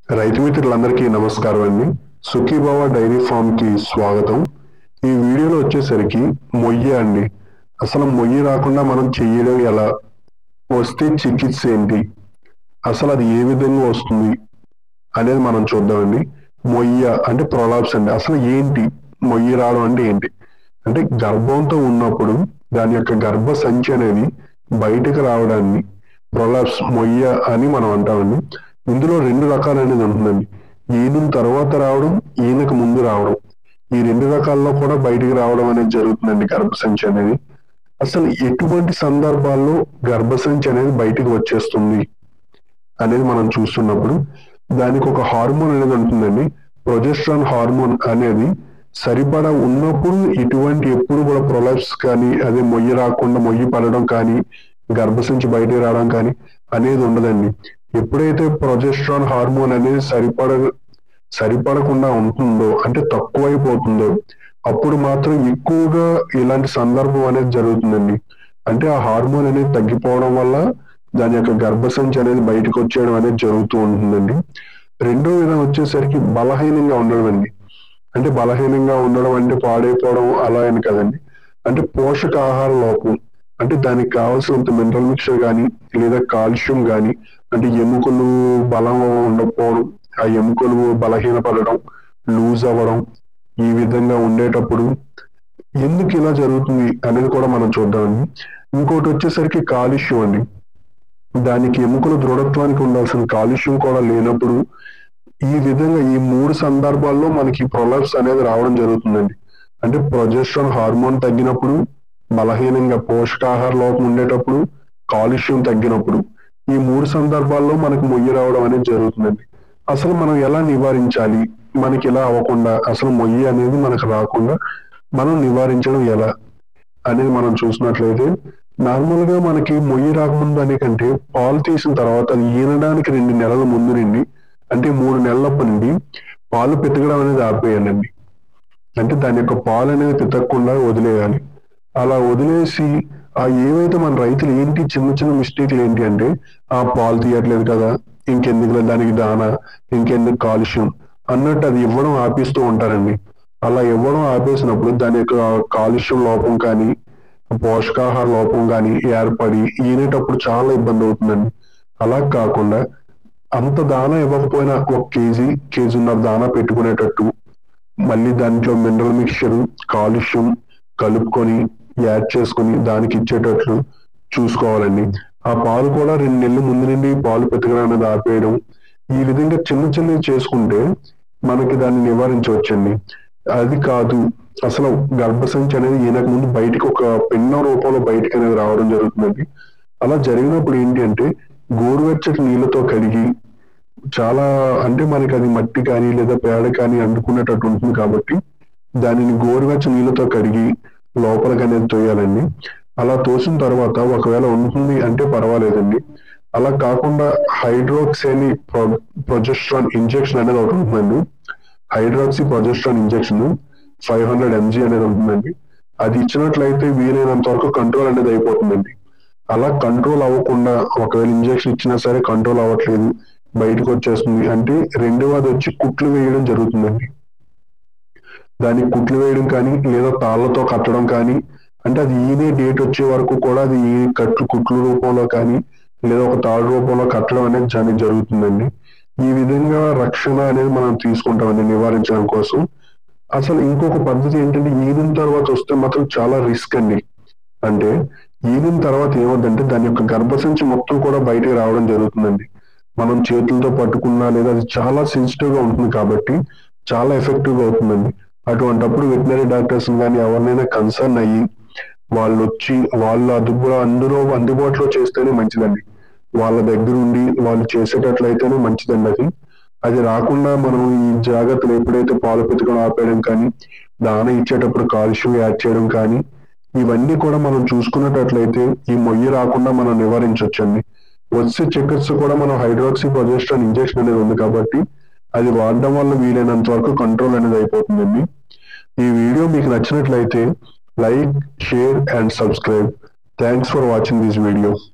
రైతు మిత్రులందరికీ నమస్కారం అండి సుఖీభావ డైరీ ఫామ్ కి స్వాగతం ఈ వీడియోలో వచ్చేసరికి మొయ్యి అండి అసలు మొయ్యి రాకుండా మనం చెయ్యడం ఎలా వస్తే చికిత్స ఏంటి అసలు అది ఏ విధంగా వస్తుంది అనేది మనం చూద్దామండి మొయ్య అంటే ప్రొలాప్స్ అండి అసలు ఏంటి మొయ్యి రావడం అంటే ఏంటి అంటే గర్భంతో ఉన్నప్పుడు దాని యొక్క గర్భ సంచి అనేది బయటకు రావడాన్ని ప్రొలాప్స్ మొయ్య అని మనం అంటామండి ఇందులో రెండు రకాలు అనేది ఉంటుందండి ఈయన తర్వాత రావడం ఈయనకు ముందు రావడం ఈ రెండు రకాల్లో కూడా బయటికి రావడం అనేది జరుగుతుందండి గర్భసంచి అనేది అసలు ఎటువంటి సందర్భాల్లో గర్భసంచి అనేది బయటికి వచ్చేస్తుంది అనేది మనం చూస్తున్నప్పుడు దానికి ఒక హార్మోన్ అనేది ఉంటుందండి ప్రొజెస్ట్రాన్ హార్మోన్ అనేది సరిపడా ఉన్నప్పుడు ఇటువంటి ఎప్పుడు కూడా ప్రొలాప్స్ కానీ అదే మొయ్యి రాకుండా మొయ్యి పడడం కానీ గర్భసంచి బయటికి రావడం కానీ అనేది ఉండదండి ఎప్పుడైతే ప్రొజెస్ట్రాన్ హార్మోన్ అనేది సరిపడ సరిపడకుండా ఉంటుందో అంటే తక్కువైపోతుందో అప్పుడు మాత్రం ఎక్కువగా ఇలాంటి సందర్భం అనేది జరుగుతుందండి అంటే ఆ హార్మోన్ అనేది తగ్గిపోవడం వల్ల దాని యొక్క గర్భసంచి అనేది బయటకు వచ్చేయడం అనేది జరుగుతూ ఉంటుందండి రెండో విధం వచ్చేసరికి బలహీనంగా ఉండడం అండి అంటే బలహీనంగా ఉండడం అంటే పాడైపోవడం అలా అని కదండి అంటే పోషకాహార లోపం అంటే దానికి కావాల్సినంత మినరల్ మిక్చర్ కానీ లేదా కాల్షియం కానీ అంటే ఎముకలు బలం ఉండకపోవడం ఆ ఎముకలు బలహీనపడడం లూజ్ అవ్వడం ఈ విధంగా ఉండేటప్పుడు ఎందుకు ఇలా జరుగుతుంది అనేది కూడా మనం చూద్దామండి ఇంకోటి వచ్చేసరికి కాలుష్యం అండి దానికి ఎముకల దృఢత్వానికి ఉండాల్సిన కాలుష్యం కూడా లేనప్పుడు ఈ విధంగా ఈ మూడు సందర్భాల్లో మనకి ప్రొలాప్స్ అనేది రావడం జరుగుతుందండి అంటే ప్రొజెస్ట్రాన్ హార్మోన్ తగ్గినప్పుడు బలహీనంగా పోషకాహార లోపం ఉండేటప్పుడు కాలుష్యం తగ్గినప్పుడు ఈ మూడు సందర్భాల్లో మనకు మొయ్యి రావడం అనేది జరుగుతుందండి అసలు మనం ఎలా నివారించాలి మనకి ఇలా అవ్వకుండా అసలు మొయ్యి అనేది మనకు రాకుండా మనం నివారించడం ఎలా అనేది మనం చూసినట్లయితే నార్మల్ గా మనకి మొయ్యి రాకముందు అనే కంటే పాలు తీసిన తర్వాత అది ఈనడానికి రెండు నెలల ముందు నుండి అంటే మూడు నెలలప్పటి నుండి పాలు పెతకడం అనేది ఆపేయాలండి అంటే దాని యొక్క పాలు అనేది పెతకకుండా వదిలేయాలి అలా వదిలేసి ఆ ఏవైతే మన రైతులు ఏంటి చిన్న చిన్న మిస్టేక్లు ఏంటి అంటే ఆ పాలు తీయట్లేదు కదా ఇంకెందుకు దానికి దానా ఇంకెందుకు కాలుష్యం అన్నట్టు అది ఇవ్వడం ఆపిస్తూ ఉంటారండి అలా ఇవ్వడం ఆపేసినప్పుడు దాని యొక్క కాలుష్యం లోపం కానీ పోషకాహార లోపం కానీ ఏర్పడి ఈనేటప్పుడు చాలా ఇబ్బంది అవుతుందండి అలా కాకుండా అంత దానా ఇవ్వకపోయినా ఒక కేజీ కేజీన్నర దానా పెట్టుకునేటట్టు మళ్ళీ దాంట్లో మినరల్ మిక్చర్ కాలుష్యం కలుపుకొని యాడ్ చేసుకొని దానికి ఇచ్చేటట్లు చూసుకోవాలండి ఆ పాలు కూడా రెండు నెలల ముందు నుండి పాలు పెతకడం అనేది ఆపేయడం ఈ విధంగా చిన్న చిన్నవి చేసుకుంటే మనకి దాన్ని నివారించవచ్చండి అది కాదు అసలు గర్భసంచి అనేది ఈయనకు ముందు బయటికి ఒక పెన్న రూపంలో బయటికి అనేది రావడం జరుగుతుందండి అలా జరిగినప్పుడు ఏంటి అంటే గోరువెచ్చటి నీళ్ళతో కడిగి చాలా అంటే మనకి అది మట్టి కానీ లేదా పేడ కానీ అంటుకునేటట్టు ఉంటుంది కాబట్టి దానిని గోరువెచ్చ నీళ్ళతో కడిగి లోపలికి అనేది తోయాలండి అలా తోసిన తర్వాత ఒకవేళ ఉంటుంది అంటే పర్వాలేదండి అలా కాకుండా హైడ్రోక్సేని ప్రొజెస్ట్రాన్ ఇంజెక్షన్ అనేది ఒకటి ఉంటుందండి hydroxy progesterone injection five hundred mg అనేది ఉంటుందండి అది ఇచ్చినట్లయితే వీలైనంత వరకు కంట్రోల్ అనేది అయిపోతుందండి అలా కంట్రోల్ అవ్వకుండా ఒకవేళ ఇంజెక్షన్ ఇచ్చినా సరే కంట్రోల్ అవ్వట్లేదు బయటకు వచ్చేస్తుంది అంటే రెండవది వచ్చి కుట్లు వేయడం జరుగుతుందండి దానికి కుట్లు వేయడం కానీ లేదా తాళ్లతో కట్టడం కానీ అంటే అది ఈనే డేట్ వచ్చే వరకు కూడా అది ఈ కట్లు కుట్లు రూపంలో కానీ లేదా ఒక తాడు రూపంలో కట్టడం అనేది చాలా జరుగుతుందండి ఈ విధంగా రక్షణ అనేది మనం తీసుకుంటామండి నివారించడం కోసం అసలు ఇంకొక పద్ధతి ఏంటంటే ఈదిన తర్వాత వస్తే మాత్రం చాలా రిస్క్ అండి అంటే ఈదిన తర్వాత ఏమవుతుందంటే దాని యొక్క గర్భసంచి మొత్తం కూడా బయటకు రావడం జరుగుతుందండి మనం చేతులతో పట్టుకున్నా లేదా అది చాలా సెన్సిటివ్ గా ఉంటుంది కాబట్టి చాలా ఎఫెక్టివ్ గా అవుతుందండి అటువంటప్పుడు వెటనరీ డాక్టర్స్ కానీ ఎవరినైనా కన్సర్న్ అయ్యి వాళ్ళు వచ్చి వాళ్ళు అదుపు అందులో అందుబాటులో చేస్తేనే మంచిదండి వాళ్ళ దగ్గర ఉండి వాళ్ళు చేసేటట్లయితేనే మంచిదండి అది అది రాకుండా మనం ఈ జాగ్రత్తలు ఎప్పుడైతే పాలు పెతకడం ఆపేయడం కానీ దాన ఇచ్చేటప్పుడు కాలుష్యం యాడ్ చేయడం కానీ ఇవన్నీ కూడా మనం చూసుకున్నట్లయితే ఈ మొయ్యి రాకుండా మనం నివారించవచ్చండి వచ్చే చికిత్స కూడా మనం హైడ్రాక్సీ ప్రొజెస్ట్రాన్ ఇంజెక్షన్ అనేది ఉంది కాబట్టి అది వాడడం వల్ల వీలైనంత వరకు కంట్రోల్ అనేది అయిపోతుందండి ఈ వీడియో మీకు నచ్చినట్లయితే like share and subscribe thanks for watching this video